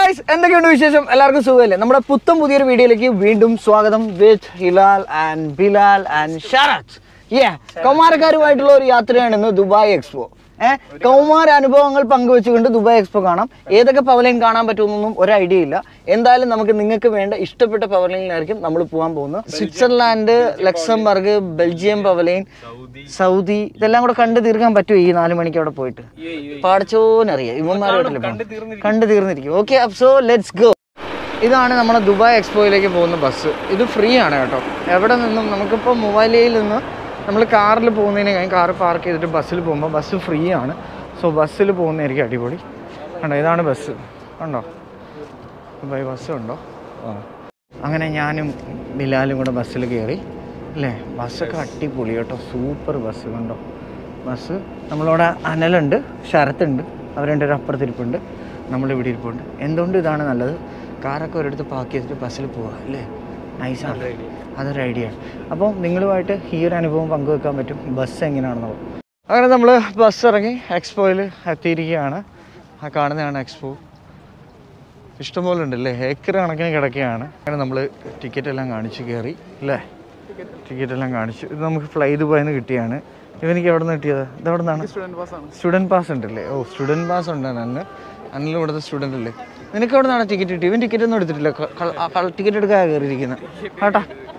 Guys എന്തൊക്കെയുണ്ട് വിശേഷം എല്ലാവർക്കും സുഖമല്ലേ നമ്മുടെ പുത്തം പുതിയൊരു വീഡിയോയിലേക്ക് വീണ്ടും സ്വാഗതം with Hilal and Bilal and Sharath യാ കൗമാരക്കാരുമായിട്ടുള്ള ഒരു യാത്രയാണ് ഇന്ന് ദുബായ് എക്സ്പോ ഏഹ് കൗമാര അനുഭവങ്ങൾ പങ്കുവെച്ചുകൊണ്ട് ദുബായ് എക്സ്പോ കാണാം ഏതൊക്കെ പവലൈൻ കാണാൻ പറ്റുമെന്നൊന്നും ഒരു ഐഡിയ ഇല്ല എന്തായാലും നമുക്ക് നിങ്ങൾക്ക് വേണ്ട ഇഷ്ടപ്പെട്ട പവലൈനിലായിരിക്കും നമ്മൾ പോകാൻ പോകുന്നത് സ്വിറ്റ്സർലാൻഡ് ലക്സംബർഗ് ബെൽജിയം പവലൈൻ സൗദി ഇതെല്ലാം കൂടെ കണ്ടു തീർക്കാൻ പറ്റുമോ ഈ നാല് മണിക്ക് അവിടെ പോയിട്ട് പാടച്ചോനറിയാം ഇവന്മാരോട്ടല്ലേ കണ്ടു തീർന്നിരിക്കും ഓക്കെ സോ ലെറ്റ്സ് ഗോ ഇതാണ് നമ്മുടെ ദുബായ് എക്സ്പോയിലേക്ക് പോകുന്ന ബസ് ഇത് ഫ്രീ ആണ് കേട്ടോ എവിടെ നിന്നും നമുക്കിപ്പോൾ മൊബൈലിൽ നിന്ന് നമ്മൾ കാറിൽ പോകുന്നതിന് കഴിഞ്ഞ് കാർ പാർക്ക് ചെയ്തിട്ട് ബസ്സിൽ പോകുമ്പോൾ ബസ് ഫ്രീ ആണ് സോ ബസ്സിൽ പോകുന്നതായിരിക്കും അടിപൊളി കണ്ടോ ഇതാണ് ബസ് കണ്ടോ ദുബായ് ബസ് ഉണ്ടോ ആ അങ്ങനെ ഞാനും ബിലാലും കൂടെ ബസ്സിൽ കയറി അല്ലേ ബസ്സൊക്കെ അടിപൊളി കേട്ടോ സൂപ്പർ ബസ് കണ്ടോ ബസ് നമ്മളവിടെ അനലുണ്ട് ശരത്തുണ്ട് അവർ രണ്ടുപേരും അപ്പുറത്തിരിപ്പുണ്ട് നമ്മളിവിടെ ഇരിപ്പുണ്ട് എന്തുകൊണ്ട് ഇതാണ് നല്ലത് കാറൊക്കെ ഒരിടത്ത് പാർക്ക് ചെയ്തിട്ട് ബസ്സിൽ പോവുക അല്ലേ നൈസാണ് അതൊരു ഐഡിയ ആണ് അപ്പോൾ നിങ്ങളുമായിട്ട് ഈ ഒരു അനുഭവം പങ്കുവെക്കാൻ പറ്റും ബസ് എങ്ങനെയാണെന്നുള്ളത് അങ്ങനെ നമ്മൾ ബസ് ഇറങ്ങി എക്സ്പോയിൽ എത്തിയിരിക്കുകയാണ് ആ കാണുന്നതാണ് എക്സ്പോ ഇഷ്ടംപോലെ ഉണ്ടല്ലേ ഏക്കർ കണക്കിന് കിടക്കുകയാണ് അങ്ങനെ നമ്മൾ ടിക്കറ്റ് എല്ലാം കാണിച്ച് കയറി അല്ലേ ടിക്കറ്റ് എല്ലാം കാണിച്ചു ഇത് നമുക്ക് ഫ്ലൈ ദുബായിൽ നിന്ന് കിട്ടിയാണ് ഇവനിക്ക് എവിടെ നിന്ന് കിട്ടിയത് ഇത് എവിടെ നിന്നാണ് സ്റ്റുഡൻറ് പാസ് ഉണ്ടല്ലേ ഓ സ്റ്റുഡൻറ് പാസ് ഉണ്ടാണ് അന്ന് അന്നിലും ഇവിടുത്തെ സ്റ്റുഡൻ്റ് അല്ലേ നിനക്ക് എവിടെ നിന്നാണ് ടിക്കറ്റ് കിട്ടി ഇവൻ ടിക്കറ്റ് ഒന്നും എടുത്തിട്ടില്ല ടിക്കറ്റ് എടുക്കാൻ കയറിയിരിക്കുന്നത് കേട്ടാ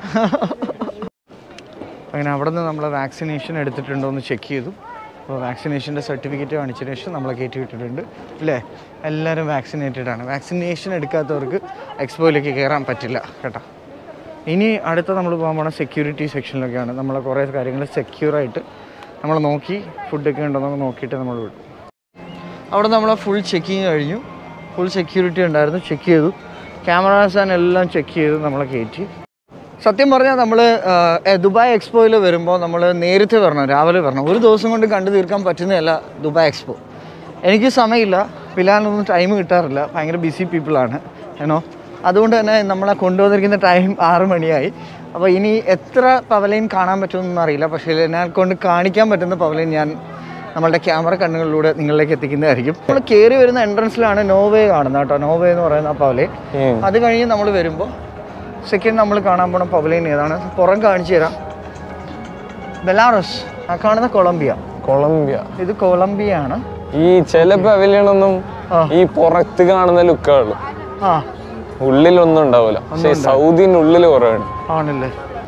അങ്ങനെ അവിടെ നിന്ന് നമ്മൾ വാക്സിനേഷൻ എടുത്തിട്ടുണ്ടോ എന്ന് ചെക്ക് ചെയ്തു അപ്പോൾ വാക്സിനേഷൻ്റെ സർട്ടിഫിക്കറ്റ് കാണിച്ചതിന് ശേഷം നമ്മളെ കയറ്റി വിട്ടിട്ടുണ്ട് അല്ലേ എല്ലാവരും വാക്സിനേറ്റഡ് ആണ് വാക്സിനേഷൻ എടുക്കാത്തവർക്ക് എക്സ്പോയിലേക്ക് കയറാൻ പറ്റില്ല കേട്ടോ ഇനി അടുത്ത നമ്മൾ പോകാൻ പോണ സെക്യൂരിറ്റി സെക്ഷനിലൊക്കെയാണ് നമ്മളെ കുറേ കാര്യങ്ങൾ സെക്യൂറായിട്ട് നമ്മൾ നോക്കി ഫുഡൊക്കെ ഉണ്ടോയെന്നൊക്കെ നോക്കിയിട്ട് നമ്മൾ വിടും അവിടെ നമ്മൾ ഫുൾ ചെക്കിങ് കഴിഞ്ഞു ഫുൾ സെക്യൂരിറ്റി ഉണ്ടായിരുന്നു ചെക്ക് ചെയ്തു ക്യാമറാസ് ആൻഡ് എല്ലാം ചെക്ക് ചെയ്തു നമ്മളെ കയറ്റി സത്യം പറഞ്ഞാൽ നമ്മൾ ദുബായ് എക്സ്പോയിൽ വരുമ്പോൾ നമ്മൾ നേരത്തെ വരണം രാവിലെ വരണം ഒരു ദിവസം കൊണ്ട് കണ്ടു തീർക്കാൻ പറ്റുന്നതല്ല ദുബായ് എക്സ്പോ എനിക്ക് സമയമില്ല പിലാനൊന്നും ടൈം കിട്ടാറില്ല ഭയങ്കര ബിസി പീപ്പിളാണ് ഏനോ അതുകൊണ്ട് തന്നെ നമ്മളെ കൊണ്ടുവന്നിരിക്കുന്ന ടൈം ആറ് മണിയായി അപ്പോൾ ഇനി എത്ര പവലൈൻ കാണാൻ പറ്റുമെന്നൊന്നും അറിയില്ല പക്ഷേ എന്നെ കൊണ്ട് കാണിക്കാൻ പറ്റുന്ന പവലൈൻ ഞാൻ നമ്മളുടെ ക്യാമറ കണ്ണുകളിലൂടെ നിങ്ങളിലേക്ക് എത്തിക്കുന്നതായിരിക്കും നമ്മൾ കയറി വരുന്ന എൻട്രൻസിലാണ് നോവേ കാണുന്നത് കേട്ടോ നോവേ എന്ന് പറയുന്ന ആ പവലൈൻ അത് കഴിഞ്ഞ് നമ്മൾ വരുമ്പോൾ സെക്കൻഡ് നമ്മൾ കാണാൻ പോണ പവലൈൻ ഏതാണ് പുറം കാണിച്ചു തരാം ബെലാറസ് ആ കാണുന്ന കൊളംബിയ കൊളംബിയ ഇത് കൊളംബിയ ആണ് ഈ ചില പവലിയണൊന്നും ആ. ഈ പുറത്ത് കാണുന്ന ലുക്കുള്ളൂ ആ ഉള്ളിലൊന്നും ഉണ്ടാവില്ല പക്ഷെ സൗദിന്റെ ഉള്ളിൽ കുറവാണ് ആണല്ലേ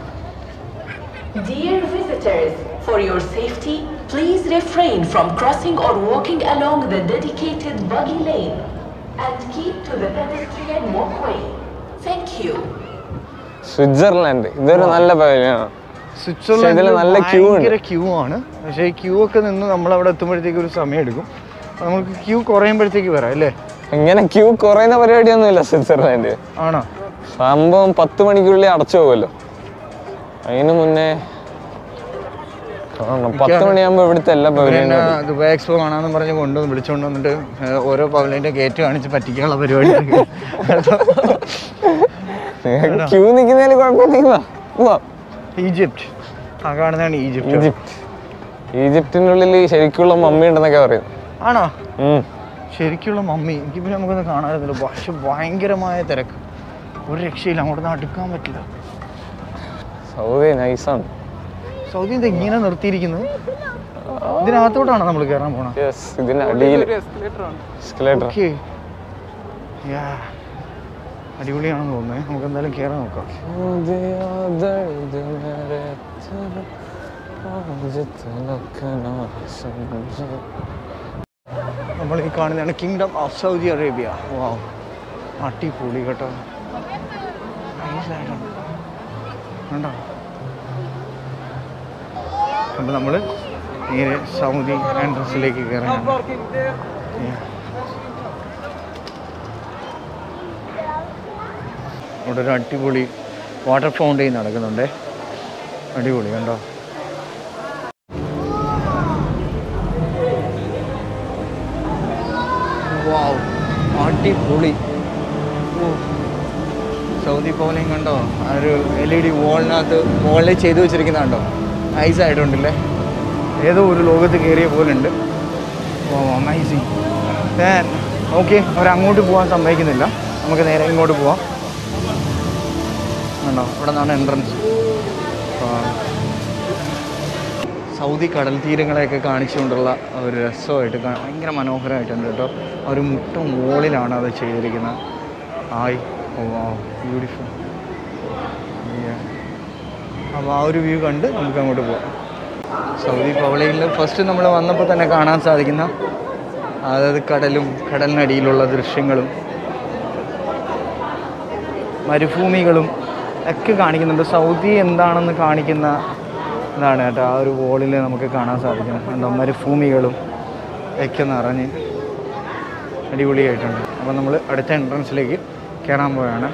Dear visitors, for your safety, please refrain from crossing or walking along the dedicated buggy lane and keep to the pedestrian walkway. Thank you. Switzerland ഇതൊരു നല്ല പവലിയാണ് സ്വിറ്റ്സർലൻഡിൽ ഇതില് നല്ല queue ഉണ്ട്. ഭയങ്കര ക്യൂ ആണ് പക്ഷേ ഈ ക്യൂ ഒക്കെ നിന്ന് നമ്മൾ അവിടെ എത്തുമ്പോഴത്തേക്ക് ഒരു സമയം എടുക്കും അപ്പോൾ നമുക്ക് ക്യൂ കുറയുമ്പോഴത്തേക്ക് വരാം അല്ലേ ഇങ്ങനെ ക്യൂ കുറയുന്ന പരിപാടിയൊന്നുമില്ല സ്വിറ്റ്സർലാൻഡ് ആണോ സംഭവം പത്ത് മണിക്കുള്ളിൽ അടച്ചു പോകുമല്ലോ അതിന് മുന്നേ കാണണം പത്ത് മണിയാകുമ്പോ ഇവിടുത്തെ എല്ലാ പവലിയനും പിന്നെ ദുബായ് എക്സ്പോ കാണാന്ന് പറഞ്ഞ് കൊണ്ടുവന്ന് വിളിച്ചുകൊണ്ട് വന്നിട്ട് ഏഹ്, ഓരോ പവലിൻ്റെ ഗേറ്റ് കാണിച്ച് പറ്റിക്കാനുള്ള പരിപാടി ക്യൂ നിൽക്കുന്നതിൽ കുഴപ്പമില്ല പോവാം ഈജിപ്റ്റ് ആ കാണുന്നതാണ് ഈജിപ്റ്റ് ഈജിപ്റ്റ് ഈജിപ്തിനുള്ളിൽ ശരിക്കുള്ള മമ്മി ഉണ്ടെന്നൊക്കെ പറയുന്നു ആണോ ഉം. ശരിക്കുള്ള മമ്മി എനിക്ക് പിന്നെ നമുക്കൊന്ന് കാണാമായിരുന്നില്ല പക്ഷെ ഭയങ്കരമായ തിരക്ക് ഒരു രക്ഷയില്ല അങ്ങോട്ട് അടുക്കാൻ പറ്റില്ല സൗദി നൈസാണ് സൗദി ഇത് ഇങ്ങനെ നിർത്തിയിരിക്കുന്നത് ഇതിനകത്തോട്ടാണ് നമ്മൾ കയറാൻ പോണത് യെസ് ഇതിന്റെ അടിയിൽ എസ്കലേറ്റർ ഓക്കെ അടിപൊളിയാണെന്ന് തോന്നുന്നത് നമുക്ക് എന്തായാലും കയറാൻ നോക്കാം നമ്മൾ ഈ കാണുന്നതാണ് kingdom of Saudi Arabia wow അടിപൊളി കേട്ടോ Nice ആയിട്ടുണ്ട്. കണ്ടോ അപ്പോൾ നമ്മൾ നേരെ സൗദി എൻട്രൻസിലേക്ക് കയറാൻ ഇവിടെ ഒരു അടിപൊളി വാട്ടർ ഫൗണ്ടെയിൻ നടക്കുന്നുണ്ട് അടിപൊളി കണ്ടോ വാവ് അടിപൊളി ഓ. സൗദി പോലെയും കണ്ടോ ആ ഒരു എൽ ഇ ഡി വോളിനകത്ത് മുകളിൽ ചെയ്തു വെച്ചിരിക്കുന്ന കണ്ടോ നൈസ് ആയിട്ടുണ്ടല്ലേ ഏതോ ഒരു ലോകത്ത് കയറിയ പോലെ ഉണ്ട് അമൈസിങ് ഓക്കെ അവരങ്ങോട്ട് പോകാൻ സമ്മതിക്കുന്നില്ല നമുക്ക് നേരെ ഇങ്ങോട്ട് പോവാം ഉണ്ടോ ഇവിടെ നിന്നാണ് എൻട്രൻസ് സൗദി കടൽ തീരങ്ങളെയൊക്കെ കാണിച്ചുകൊണ്ടുള്ള ഒരു രസമായിട്ട് കാ- ഭയങ്കര മനോഹരമായിട്ടുണ്ട് കേട്ടോ ആ ഒരു മുട്ട മുകളിലാണ് അത് ചെയ്തിരിക്കുന്നത് ആയി ഓ ബ്യൂട്ടിഫുൾ അപ്പോൾ ആ ഒരു വ്യൂ കണ്ട് നമുക്ക് അങ്ങോട്ട് പോവാം സൗദി പവളയിൽ ഫസ്റ്റ് നമ്മൾ വന്നപ്പോൾ തന്നെ കാണാൻ സാധിക്കുന്ന അതായത് കടലും കടലിനടിയിലുള്ള ദൃശ്യങ്ങളും മരുഭൂമികളും ഒക്കെ കാണിക്കുന്നുണ്ട് സൗദി എന്താണെന്ന് കാണിക്കുന്ന ഇതാണ് കേട്ടോ ആ ഒരു വോളിൽ നമുക്ക് കാണാൻ സാധിക്കും എന്താ മരുഭൂമികളും ഒക്കെ നിറഞ്ഞ് അടിപൊളിയായിട്ടുണ്ട് അപ്പോൾ നമ്മൾ അടുത്ത എൻട്രൻസിലേക്ക് കയറാൻ പോവുകയാണ്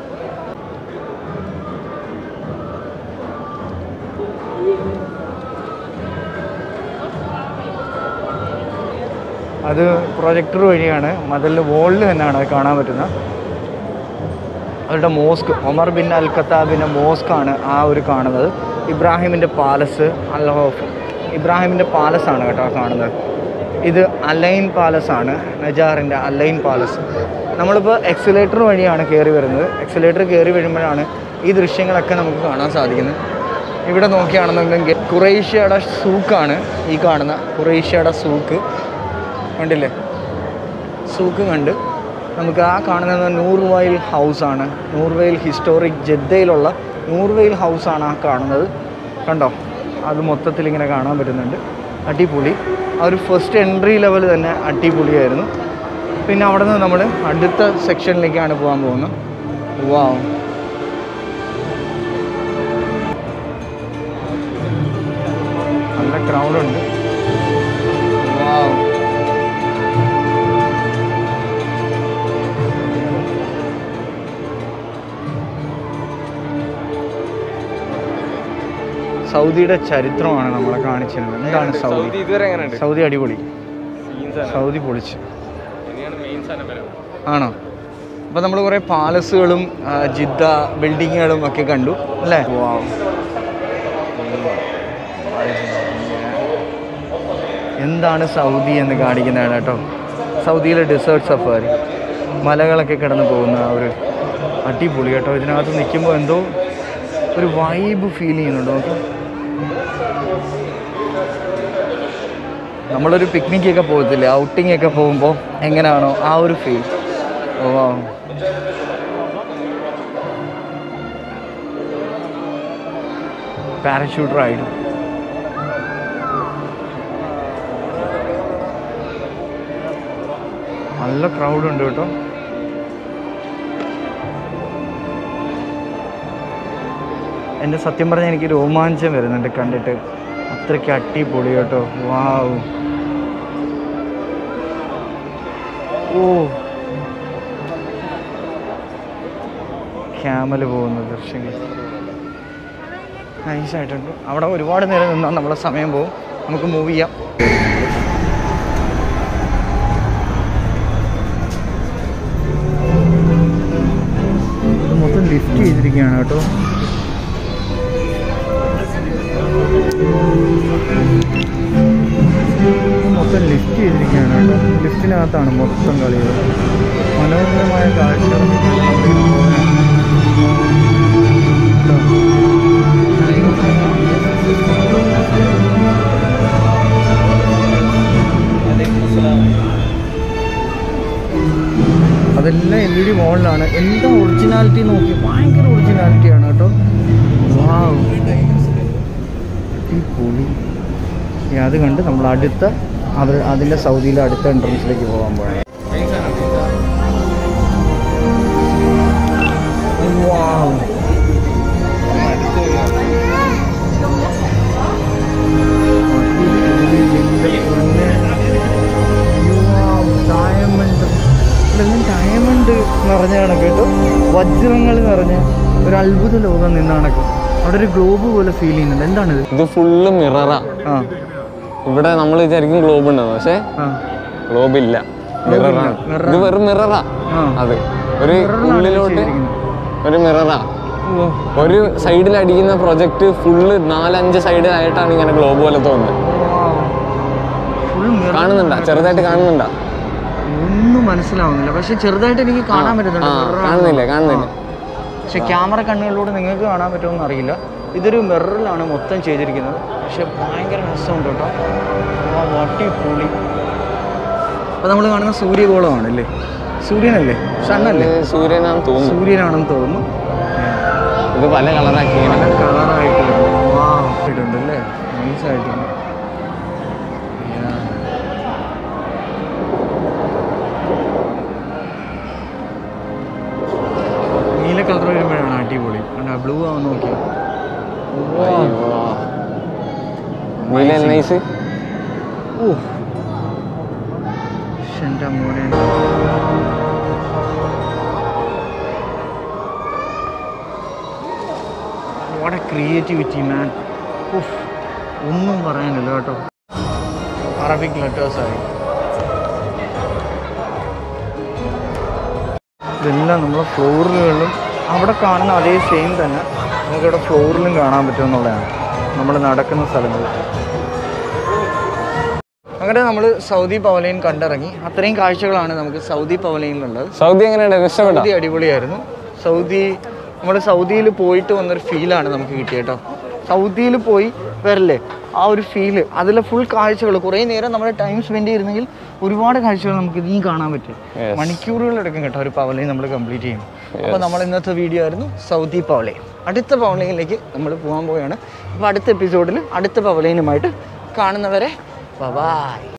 അത് പ്രൊജക്ടർ വഴിയാണ് മതിലിൻ്റെ വോളിൽ തന്നെയാണ് അത് കാണാൻ പറ്റുന്നത് അവരുടെ മോസ്ക് ഒമർ ബിൻ അൽ ഖത്താബിൻ്റെ മോസ്കാണ് ആ ഒരു കാണുന്നത് ഇബ്രാഹിമിൻ്റെ പാലസ് അൽഹോഫ് ഇബ്രാഹിമിൻ്റെ പാലസാണ് കേട്ടോ ആ കാണുന്നത് ഇത് അലൈൻ പാലസാണ് നജാറിൻ്റെ അലൈൻ പാലസ് നമ്മളിപ്പോൾ എക്സലേറ്റർ വഴിയാണ് കയറി വരുന്നത് എക്സലേറ്റർ കയറി വരുമ്പോഴാണ് ഈ ദൃശ്യങ്ങളൊക്കെ നമുക്ക് കാണാൻ സാധിക്കുന്നത് ഇവിടെ നോക്കുകയാണെന്നുണ്ടെങ്കിൽ കുറേഷ്യയുടെ സൂക്കാണ് ഈ കാണുന്ന കുറേഷ്യയുടെ സൂക്ക് കണ്ടില്ലേ സൂക്ക് കണ്ട് നമുക്ക് ആ കാണുന്നത് നൂർവൈൽ ഹൗസാണ് നൂർവൈൽ ഹിസ്റ്റോറിക് ജദ്ദയിലുള്ള നൂർവൈൽ ഹൗസാണ് ആ കാണുന്നത് കണ്ടോ അത് മൊത്തത്തിൽ ഇങ്ങനെ കാണാൻ പറ്റുന്നുണ്ട് അടിപൊളി ആ ഒരു ഫസ്റ്റ് എൻട്രി ലെവൽ തന്നെ അടിപൊളിയായിരുന്നു പിന്നെ അവിടെ നിന്ന് നമ്മൾ അടുത്ത സെക്ഷനിലേക്കാണ് പോകാൻ പോകുന്നത് വാ നല്ല ക്രൗഡുണ്ട് വാ സൗദിയുടെ ചരിത്രമാണ് നമ്മളെ കാണിച്ചിരുന്നത് എന്താണ് സൗദി ഇതുവരെ എങ്ങനെയുണ്ട് സൗദി അടിപൊളി സൗദി പൊളിച്ച് ഇനിയാണ് മെയിൻ സാധനം വരാം ആണോ അപ്പോൾ നമ്മൾ കുറേ പാലസുകളും ആ, ജിദ്ദ ബിൽഡിങ്ങുകളും ഒക്കെ കണ്ടു അല്ലേ എന്താണ് സൗദി എന്ന് കാണിക്കുന്നതാണ് കേട്ടോ സൗദിയിലെ ഡെസേർട്ട് സഫാരി മലകളൊക്കെ കിടന്ന് പോകുന്ന ആ ഒരു അടിപൊളി കേട്ടോ ഇതിനകത്ത് നിൽക്കുമ്പോൾ എന്തോ ഒരു വൈബ് ഫീൽ ചെയ്യുന്നുണ്ട് നോക്കി നമ്മളൊരു പിക്നിക്കൊക്കെ പോകത്തില്ലേ ഔട്ടിംഗ് ഒക്കെ പോകുമ്പോൾ എങ്ങനെയാണോ ആ ഒരു ഫീൽ ഓ wow. പാരഷൂട്ട് റൈഡ് നല്ല ക്രൗഡ് ഉണ്ട് കേട്ടോ എൻ്റെ സത്യം പറഞ്ഞാൽ എനിക്ക് രോമാഞ്ചം വരുന്നുണ്ട് കണ്ടിട്ട് അത്രയ്ക്ക് അടിപൊളി കേട്ടോ വാവ് ഓ ക്യാമൽ പോകുന്ന ദൃശ്യങ്ങൾ നൈസായിട്ടുണ്ട് അവിടെ ഒരുപാട് നേരം നിന്നാൽ നമ്മളെ സമയം പോകും നമുക്ക് മൂവ് ചെയ്യാം ഇത് മൊത്തം ലിഫ്റ്റ് ചെയ്തിരിക്കുകയാണ് കേട്ടോ ഇത് മൊത്തം ലിഫ്റ്റ് ചെയ്തിരിക്കുകയാണ് കേട്ടോ ലിഫ്റ്റിനകത്താണ് മൊത്തം കളികൾ മനോഹരമായ കാഴ്ചകൾ അതെല്ലാം എൽ ഇ ഡി മോളിലാണ് എന്താ ഒറിജിനാലിറ്റി നോക്കി ഭയങ്കര ഒറിജിനാലിറ്റിയാണ് കേട്ടോ വാവ് അടിപൊളി ഇനി അത് കണ്ട് നമ്മൾ അടുത്ത അത് അതിൻ്റെ സൗദിയിലെ അടുത്ത എൻട്രൻസിലേക്ക് പോകാൻ പോകണം വാവ് ഡയമണ്ട് ഇതെല്ലാം ഡയമണ്ട് നിറഞ്ഞ കണക്ക് കേട്ടോ വജ്രങ്ങൾ നിറഞ്ഞ ഒരു അത്ഭുത ലോകം നിന്ന കണക്ക് അവിടെ ഒരു ഗ്ലോബ് പോലെ ഫീൽ ചെയ്യുന്നുണ്ട് എന്താണിത് ഇത് ഫുള്ള് മിററാ ആ ഇവിടെ നമ്മൾ വിചാരിക്കും ഗ്ലോബ് ഉണ്ടെന്ന് പക്ഷേ ആ ഗ്ലോബ് ഇല്ല മിററാണ് mirror ഇത് വെറും മിററാ ആ. അത് ഒരു Mirror ലാണ് ഉള്ളിലോട്ട് ചെയ്തിരിക്കുന്നത്. ഒരു മിററാ ഓ ഒരു സൈഡിൽ അടിക്കുന്ന പ്രൊജക്ട് ഫുള്ള് നാലഞ്ച് സൈഡിലായിട്ടാണ് ഇങ്ങനെ ഗ്ലോബ് പോലെ തോന്നുന്നത് ഫുൾ കാണുന്നുണ്ടാ ചെറുതായിട്ട് കാണുന്നുണ്ടാ ഒന്നും മനസ്സിലാവുന്നില്ല പക്ഷെ ചെറുതായിട്ട് എനിക്ക് കാണാൻ പറ്റുന്നുണ്ട് ആ, mirror കാണുന്നില്ല, ആണെന്ന്. കാണുന്നില്ല. ആ. പക്ഷെ ക്യാമറ കണ്ണുകളിലൂടെ നിങ്ങൾക്ക് കാണാൻ പറ്റുമെന്ന് അറിയില്ല ഇതൊരു മിററിലാണ് മൊത്തം ചെയ്തിരിക്കുന്നത് പക്ഷെ ഭയങ്കര രസമുണ്ട് കേട്ടോ ആ വട്ടി പൊളി അപ്പോൾ നമ്മൾ കാണുന്ന സൂര്യഗോളമാണ് അല്ലേ സൂര്യനല്ലേ സണ്ണല്ലേ ഇത് സൂര്യനാന്ന് തോന്നുന്നു സൂര്യനാണെന്ന് തോന്നുന്നു ഇത് പല കളറാക്കി പല കളറായിട്ട് ഇട്ടുണ്ട് അല്ലേ നൈസായിട്ടുണ്ട് നീല കളർ വരുമ്പോഴാണ് അടിപൊളി കണ്ടാ ബ്ലൂ ആവാൻ നോക്കി നീല നൈസ് ഓ എൻ്റെ മോനെ വാട്ട് ക്രിയേറ്റിവിറ്റി മാൻ ഒന്നും പറയാനില്ല കേട്ടോ അറബിക് ലെറ്റേഴ്സായി ഇതെല്ലാം നമ്മളെ ഫ്ലോറുകളിലും അവിടെ കാണുന്ന അതേ സെയിം തന്നെ നമുക്കിവിടെ ഫ്ലോറിലും കാണാൻ പറ്റുമെന്നുള്ളതാണ് നമ്മൾ നടക്കുന്ന സ്ഥലങ്ങളിൽ അങ്ങനെ നമ്മൾ സൗദി പവലൈൻ കണ്ടിറങ്ങി അത്രയും കാഴ്ചകളാണ് നമുക്ക് സൗദി പവലൈനിലുള്ളത് സൗദി എങ്ങനെയുണ്ട് ഇഷ്ടപ്പെട്ടോ സൗദി അടിപൊളിയായിരുന്നു സൗദി നമ്മൾ സൗദിയിൽ പോയിട്ട് വന്നൊരു ഫീലാണ് നമുക്ക് കിട്ടിയത് കേട്ടോ സൗദിയിൽ പോയി വരല്ലേ ആ ഒരു ഫീല് അതിലെ ഫുൾ കാഴ്ചകൾ കുറേ നേരം നമ്മൾ ടൈം സ്പെൻഡ് ചെയ്തിരുന്നെങ്കിൽ ഒരുപാട് കാഴ്ചകൾ നമുക്ക് ഇനിയും കാണാൻ പറ്റും Yes. മണിക്കൂറുകളെടുക്കും കേട്ടോ ഒരു പവലൈൻ നമ്മൾ കംപ്ലീറ്റ് ചെയ്യും അപ്പോൾ നമ്മൾ ഇന്നത്തെ വീഡിയോ ആയിരുന്നു സൗദി പവലൈൻ അടുത്ത പവലൈനിലേക്ക് നമ്മൾ പോകാൻ പോവുകയാണ് അപ്പോൾ അടുത്ത എപ്പിസോഡിൽ അടുത്ത പവലൈനുമായിട്ട് കാണുന്നവരെ ബൈ